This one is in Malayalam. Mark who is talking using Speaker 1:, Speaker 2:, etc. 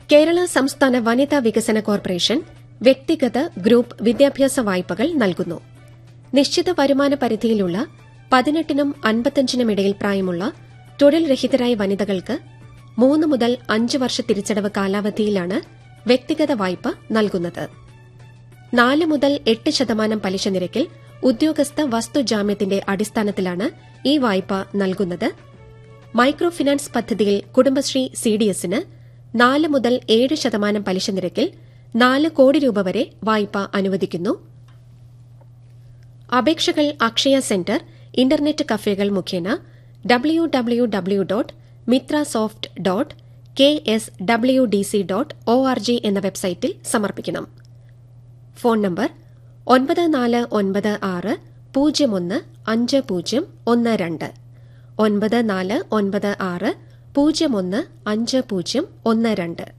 Speaker 1: കേരള സംസ്ഥാന വനിതാ വികസന കോർപ്പറേഷൻ വ്യക്തിഗത ഗ്രൂപ്പ് വിദ്യാഭ്യാസ വായ്പകൾ നൽകുന്നു നിശ്ചിത വരുമാന പരിധിയിലുള്ള പതിനെട്ടിനും അൻപത്തഞ്ചിനും ഇടയിൽ പ്രായമുള്ള തൊഴിൽ രഹിതരായ വനിതകൾക്ക് മൂന്ന് മുതൽ അഞ്ച് വർഷ തിരിച്ചടവ് കാലാവധിയിലാണ് വ്യക്തിഗത വായ്പ നൽകുന്നത് നാല് മുതൽ എട്ട് ശതമാനം പലിശ നിരക്കിൽ ഉദ്യോഗസ്ഥ വസ്തുജാമ്യത്തിന്റെ അടിസ്ഥാനത്തിലാണ് ഈ വായ്പ നൽകുന്നത് മൈക്രോ ഫിനാൻസ് പദ്ധതിയിൽ കുടുംബശ്രീ സിഡിഎസിന് നാല് മുതൽ ഏഴ് ശതമാനം പലിശ നിരക്കിൽ നാല് കോടി രൂപ വരെ വായ്പ അനുവദിക്കുന്നു അപേക്ഷകൾ അക്ഷയ സെന്റർ ഇന്റർനെറ്റ് കഫേകൾ മുഖേന W W W dot Mitra soft dot K S W D C dot O R G എന്ന വെബ്സൈറ്റിൽ സമർപ്പിക്കണം ഫോൺ നമ്പർ ഒൻപത് നാല് ഒൻപത് ആറ് പൂജ്യം ഒന്ന് അഞ്ച് പൂജ്യം ഒന്ന് രണ്ട് ഒൻപത് നാല് ഒൻപത് ആറ് പൂജ്യം ഒന്ന് അഞ്ച് പൂജ്യം ഒന്ന് രണ്ട്